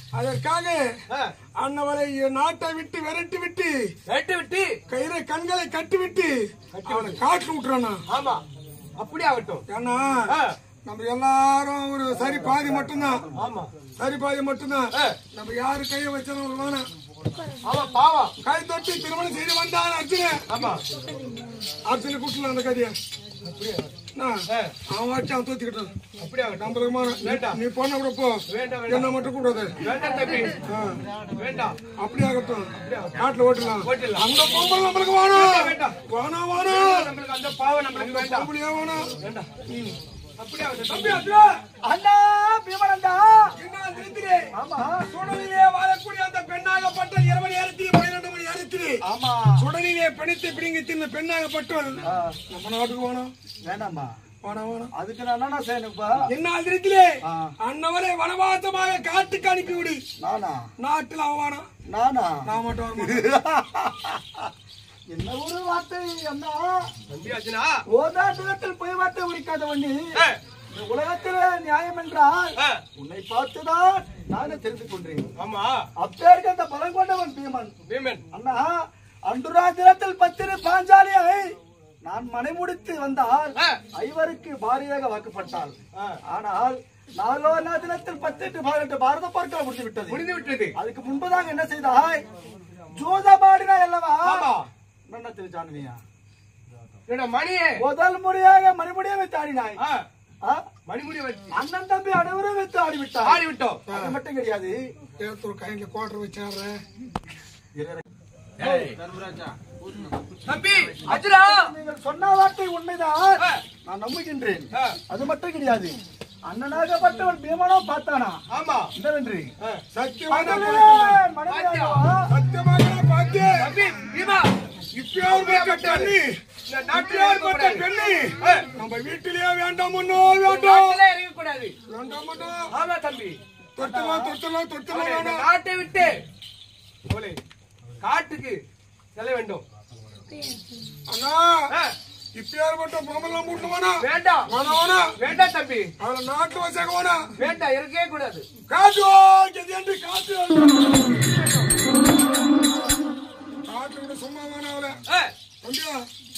அதற்காக ஆ, அன்னவரை நாட்டை விட்டு விரட்டி விட்டு வெட்டு விட்டு கயிறை கண்களை கட்டிவிட்டு அவனை காட்டு விட்டுறானா ஆமா அப்படி ஆகட்டும் ஏன்னா ஆ, நம்ம எல்லாரும் ஒரு சரி பாதி மட்டும்தான் ஆமா சரி பாதி மட்டும்தான் ஆ. நம்ம யாரு கையை வச்சாலும் வேணாம் ஆமா பாவம் கை தொட்டி திருமணம் செய்து வந்தான் அர்ஜுன ஆமா அர்ஜுன கூட்டலாம் அந்த கதைய என்ன? ஆ, அவன் வச்சு அவன் தூத்திக்கிட்டான் அப்படி ஆகட்டும் நம்மளுக்கு வேண்டாம். நீ பொண்ணை கூட போ வேண்டாம் வேண்டாம் என்ன மட்டும் கூடாது வேண்டாம் தம்பி ஆ. வேண்டாம் அப்படி ஆகட்டும் காட்டுல ஓட்டலாம் ஓட்டிடலாம். அந்த பொம்பளை நம்மளுக்கு வேணும் வேண்டாம். வேணாம் வேணாம் நம்மளுக்கு அந்த பாவம் நம்மளுக்கு வேண்டாம் பொம்பளையா வேணாம் வேண்டாம் ம். அப்படி ஆகட்டும் தம்பி அர்ஜுனா அண்ணா பீமனந்தா என்ன திருத்திரே ஆமா சுடலிலே வாழக்கூடிய அந்த பெண்ணாகப்பட்ட இருபது நேரத்தில் பன்னிரண்டு மணி நேரத்தில் ஆமா சுடலிலே பிணித்து பிடிங்கி தின்ன பெண்ணாகப்பட்டவள் ஆ, நம்ம நாட்டுக்கு வேணும் வேணாமா வேணாம் வேணாம் அதுக்கு நான் என்ன செய்யணுப்பா என்ன அதிரத்திலே ஆ. அன்னவரை வனவாசமாக காட்டுக்கு அனுப்பி விடு நானா நாட்டுல அவன் வேணாம் நானா நான் மட்டும் வர மாட்டேன். என்ன ஒரு வார்த்தை அண்ணா தம்பி அர்ஜுனா ஓதாட்டத்தில் போய் வார்த்தை உரிக்காதவண்ணி ஆ, இந்த உலகத்திலே நியாயம் என்றால் ஆ, உன்னை பார்த்துதான் நானே தெரிந்து கொண்டேன் ஆமா அப்பேருக்கு அந்த பலம் கொண்டவன் பீமன் பீமன் அண்ணா அன்றுராத்திரத்தில் பத்திர பாஞ்சாலியை நான் மனைமுடித்து வந்தால் ஆ. ஐவருக்கு பாரியாக வாக்குப்பட்டாள் ஆ, ஆனால் நாலோ தினத்தில் பத்தெட்டு பதினெட்டு பாரத போர்க்கள் முடிந்து விட்டது முடிந்து விட்டது அதுக்கு முன்பதாக என்ன செய்தாய் ஜோதபாடினா அல்லவா ஆமா என்ன திரு ஜானவியா என்னோட மணியே முதல் முறையாக மணிமுடியை வைத்து ஆடினாய் ஆ, ஆ? மணிமுடி வச்சு அண்ணன் தம்பி அனைவரும் வைத்து ஆடிவிட்டாய் ஆடி விட்டோம் அது மட்டும் கிடையாது ஏத்தூர் கையில கோட்டர் வச்சாடுறேன் தம்பி அர்ஜுனா நீங்கள் சொன்ன வார்த்தை உண்மைதான் ஆ, நான் நம்புகின்றேன் ஆ, அது மட்டும் கிடையாது அண்ணனாகப்பட்டவன் பீமனோ பார்த்தானா ஆமா என்னவென்று ஆ, சத்தியமாக மகளே, மனைவியாகவா? சத்தியமாக பார்த்தேன் தம்பி பீமா இப்பயாவது பெண்ணி இந்த நாட்டிலே இப்பயாவது இருக்கக்கூடாது. பெண்ணி ஆ, நம்ம வீட்டிலேயே வேண்டாம் முன்னோ வேண்டாம் நாட்டிலே இருக்கக்கூடாது வேண்டாம் முன்னோ ஆமா தம்பி தொட்டலாம் தொட்டலாம் தொட்டலாம் அவனை இந்த வேணாம் நாட்டை விட்டு போலே, காட்டுக்கு செல்ல வேண்டும் அண்ணா ஆ, இப்பயாவது பொம்பளை மூட்டு வேணாம் வேண்டாம் வேணாம் வேணாம் வேண்டாம் தம்பி அவளை நாட்டு வச்சாக்க வேணாம் வேண்டாம் இருக்கவே கூடாது காத்து ஓகே என்று காத்து காட்டு விட சும்மா வேணாம் அவளை ஆ, தம்பியா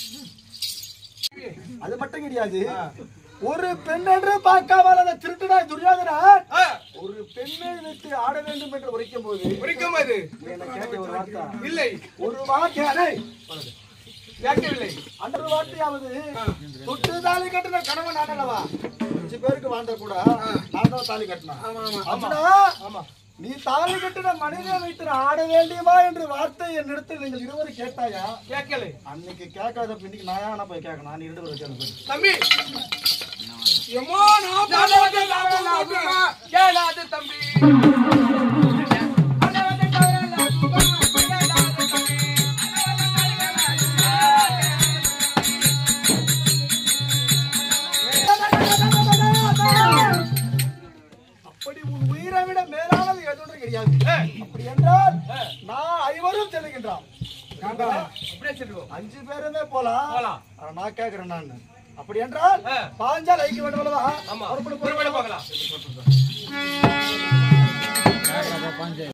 அது மட்டும் கிடையாது ஒரு பெண் என்று பார்க்காமல் அந்த திருட்டுனாய் துரியோதனன் ஆ, ஒரு பெண்ணை வைத்து ஆட வேண்டும் என்று உரைக்கும் போது உரிக்கும் அது நீ என்ன கேட்ட ஒரு வார்த்தை இல்லை ஒரு வார்த்தை அதை கேட்கவில்லை அன்று வார்த்தையாவது தொட்டு தாலி கட்டின கணவன் நான் அல்லவா அஞ்சு பேருக்கு வாழ்ந்த கூட நான் தான் தாலி கட்டினேன் ஆமா ஆமா அப்படின்னா ஆமா நீ தாலி கட்டின மனிதனை வைத்து நான் ஆட வேண்டியமா என்று வார்த்தை என்னிடத்தில் நீங்கள் இருவரும் கேட்டாயா கேட்கலை அன்னைக்கு கேட்காத இன்னைக்கு நான் ஏன் போய் கேட்கணும் நான் இரண்டு பேரும் கேட்கணும் போய். தம்பி எம்மா நான் போக மாட்டேன், நான் போக மாட்டேன். கேளாது தம்பி அப்படி உன் உயிரை விட மேலானது எதுவும் கிடையாது அப்படி என்றால் நான் ஐவரும் செல்லுகின்றான் அப்படியே சொல்லுவோம் அஞ்சு பேருமே போலாம் போலாம். ஆனா நான் கேட்கிறேன் நான் அப்படி என்றால் ஆ. பாஞ்சால் ஐக்கிய வேண்டும் அல்லவா ஆமா புறப்படு, புறப்பட புறப்படு. போகலாம்